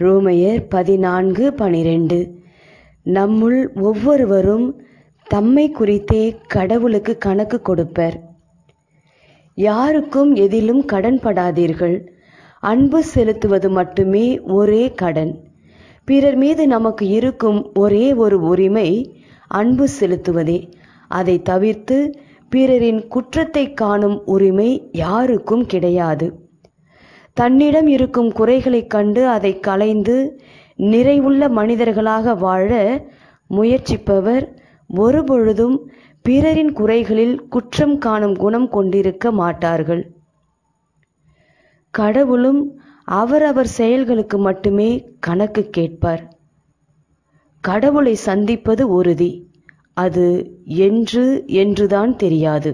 ரோமையர் பதினான்கு பனிரெண்டு நம்முள் ஒவ்வொருவரும் தம்மை குறித்தே கடவுளுக்கு கணக்கு கொடுப்பர் யாருக்கும் எதிலும் கடன்படாதீர்கள் அன்பு செலுத்துவது மட்டுமே ஒரே கடன் பிறர் மீது நமக்கு இருக்கும் ஒரே ஒரு உரிமை அன்பு செலுத்துவதே அதை தவிர்த்து பிறரின் குற்றத்தை காணும் உரிமை யாருக்கும் கிடையாது தன்னிடம் இருக்கும் குறைகளைக் கண்டு அதை களைந்து நிறைவுள்ள மனிதர்களாக வாழ முயற்சிப்பவர் ஒருபொழுதும் பிறரின் குறைகளில் குற்றம் காணும் குணம் கொண்டிருக்க மாட்டார்கள் கடவுளும் அவரவர் செயல்களுக்கு மட்டுமே கணக்கு கேட்பார் கடவுளை சந்திப்பது உறுதி அது என்று என்றுதான் தெரியாது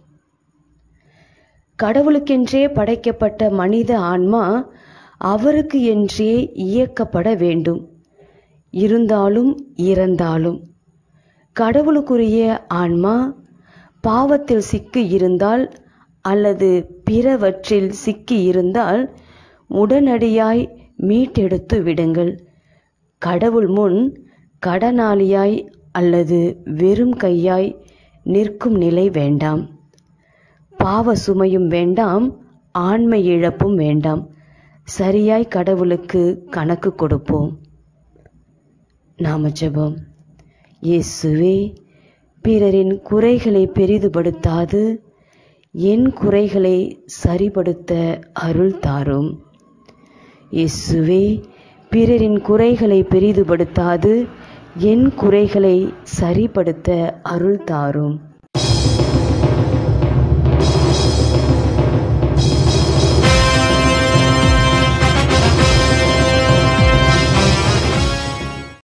கடவுளுக்கென்றே படைக்கப்பட்ட மனித ஆன்மா அவருக்கு என்றே இயக்கப்பட வேண்டும் இருந்தாலும் இறந்தாலும் கடவுளுக்குரிய ஆன்மா பாவத்தில் சிக்கி இருந்தால் அல்லது பிறவற்றில் சிக்கி இருந்தால் உடனடியாய் மீட்டெடுத்து விடுங்கள் கடவுள் முன் கடனாளியாய் அல்லது வெறும் கையாய் நிற்கும் நிலை வேண்டாம் பாவ சுமையும் வேண்டாம் ஆண்மை இழப்பும் வேண்டாம் சரியாய் கடவுளுக்கு கணக்கு கொடுப்போம் நாம ஜெபம் இயேசுவே பிறரின் குறைகளை பெரிதுபடுத்தாது என் குறைகளை சரிபடுத்த அருள் தாரும் இயேசுவே பிறரின் குறைகளை பெரிதுபடுத்தாது என் குறைகளை சரிபடுத்த அருள் தாரும்